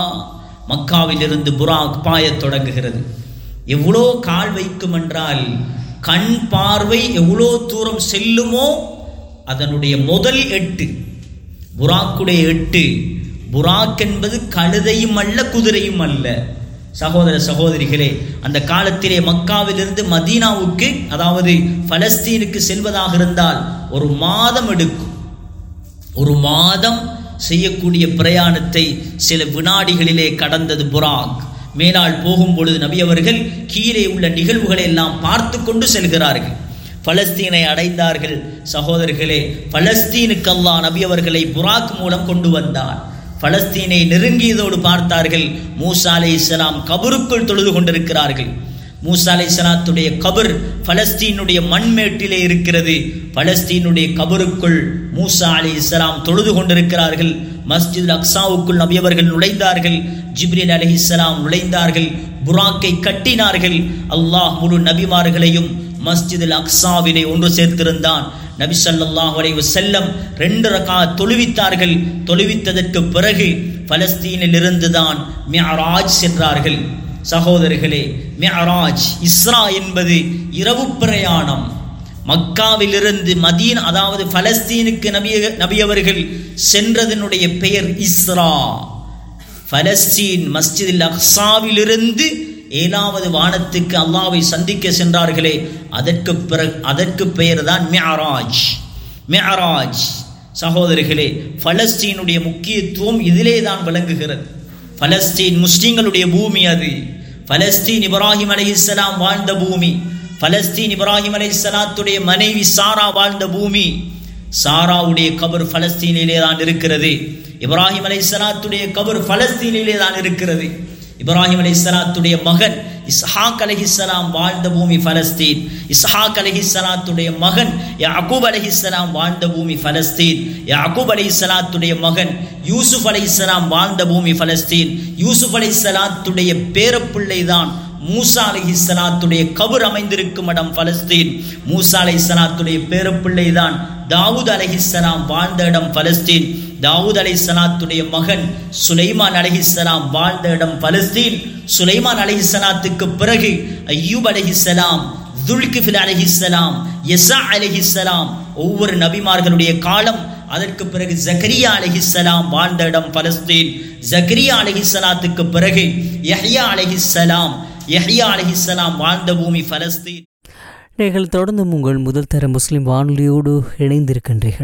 மக்காவிலிருந்து புராக் பாயத் தொடங்குகிறது எவ்வளோ கால் வைக்கும் என்றால் கண் பார்வை எவ்வளோ தூரம் செல்லுமோ அதனுடைய முதல் எட்டு புராக்குடைய எட்டு புராக் என்பது கழுதையும் அல்ல குதிரையும் அல்ல சகோதர சகோதரிகளே அந்த காலத்திலே மக்காவிலிருந்து மதீனாவுக்கு அதாவது பலஸ்தீனுக்கு செல்வதாக இருந்தால் ஒரு மாதம் எடுக்கும் ஒரு மாதம் செய்யக்கூடிய பிரயாணத்தை சில வினாடிகளிலே கடந்தது புராக் மேலால் போகும் பொழுது நபி அவர்கள் கீழே உள்ள நிகழ்வுகளை எல்லாம் பார்த்து கொண்டு செல்கிறார்கள் பலஸ்தீனை அடைந்தார்கள் சகோதரர்களே பலஸ்தீனுக்கு அல்லாஹ் நபி அவர்களை புராக் மூலம் கொண்டு வந்தார் பலஸ்தீனை நெருங்கியதோடு பார்த்தார்கள் மூசா அலை இஸ்லாம் கபருக்குள் தொழுது கொண்டிருக்கிறார்கள் மூசா அலை சலாத்துடைய கபர் பலஸ்தீனுடைய மண்மேட்டிலே இருக்கிறது பலஸ்தீனுடைய கபருக்குள் மூசா அலி இஸ்லாம் தொழுது கொண்டிருக்கிறார்கள் மஸ்ஜித் அக்ஸாவுக்குள் நபியவர்கள் நுழைந்தார்கள் ஜிப்ரில் அலி இஸ்லாம் நுழைந்தார்கள் புராக்கை கட்டினார்கள் அல்லாஹ் முழு நபிமார்களையும் மஸ்ஜித் அக்ஸாவிலே ஒன்று சேர்த்திருந்தான் நபி ஸல்லல்லாஹு அலைஹி வஸல்லம் ரெண்டு ரகா தொழுவித்தார்கள் தொழுவித்ததற்கு பிறகு பலஸ்தீனில் இருந்துதான் மிஅராஜ் சென்றார்கள் சகோதரர்களே மிஅராஜ் இஸ்ரா என்பது இரவு பிரயாணம் மக்காவிலிருந்து மதீன் அதாவது பலஸ்தீனுக்கு நபிய நபியவர்கள் சென்றதனுடைய பெயர் இஸ்ரா பலஸ்தீன் மஸ்ஜிதில் அக்ஸாவிலிருந்து ஏழாவது வானத்துக்கு அல்லாவை சந்திக்க சென்றார்களே அதற்கு பிறகு அதற்கு பெயர் தான் மியராஜ் மியராஜ் சகோதரிகளே பலஸ்தீனுடைய முக்கியத்துவம் இதிலே தான் விளங்குகிறது பலஸ்தீன் முஸ்லிம்களுடைய பூமி அது பலஸ்தீன் இப்ராஹிம் அலைஹிஸ்ஸலாம் வாழ்ந்த பூமி பலஸ்தீன் இப்ராஹிம் அலைஹிஸ்ஸலாத்துடைய மனைவி சாரா வாழ்ந்த பூமி சாராவுடைய கபர் பலஸ்தீனிலே தான் இருக்கிறது இப்ராஹிம் அலைஹிஸ்ஸலாத்துடைய கபர் பலஸ்தீனிலே தான் இருக்கிறது இப்ராஹிம் அலைஹிஸ்ஸலாத்துடைய மகன் இஸ்ஹாக் அலைஹிஸ்ஸலாம் வாழ்ந்த பூமி பலஸ்தீன் இஸ்ஹாக் அலைஹிஸ்ஸலாத்துடைய மகன் யாக்கூப் அலைஹிஸ்ஸலாம் வாழ்ந்த பூமி பலஸ்தீன் யாக்கூப் அலைஹிஸ்ஸலாத்துடைய மகன் யூசுப் அலைஹிஸ்ஸலாம் வாழ்ந்த பூமி பலஸ்தீன் யூசுப் அலைஹிஸ்ஸலாத்துடைய பேரப்பிள்ளை தான் மூசா அலைஹிஸ்ஸலாத்துடைய கபர் அமைந்திருக்கும் இடம் பலஸ்தீன் மூசா அலைஹிஸ்ஸலாத்துடைய பேரப்பிள்ளை தான் தாவூத் அலைஹிஸ்ஸலாம் வாழ்ந்த இடம் பலஸ்தீன் தாவூத் அலைஹிஸ்ஸலாத்துடைய மகன் சுலைமான் அலைஹிஸ்ஸலாம் வாழ்ந்த இடம் பலஸ்தீன் சுலைமான் அலைஹிஸ்ஸலாத்துக்கு பிறகு ஐயூப் அலைஹிஸ்ஸலாம் துல்கிஃபில் அலைஹிஸ்ஸலாம் யசா அலைஹிஸ்ஸலாம் ஒவ்வொரு நபிமார்களுடைய காலம் அதற்கு பிறகு ஜக்கரியா அலைஹிஸ்ஸலாம் வாழ்ந்த இடம் பலஸ்தீன் ஜக்கரியா அலைஹிஸ்ஸலாத்துக்கு பிறகு யஹ்யா அலைஹிஸ்ஸலாம் யஹ்யா அலைஹிஸ்ஸலாம் வாழ்ந்த பூமி பலஸ்தீன் நீங்கள் தொடர்ந்து உங்கள் முதல் தர முஸ்லிம் வானொலியோடு இணைந்திருக்கின்றீர்கள்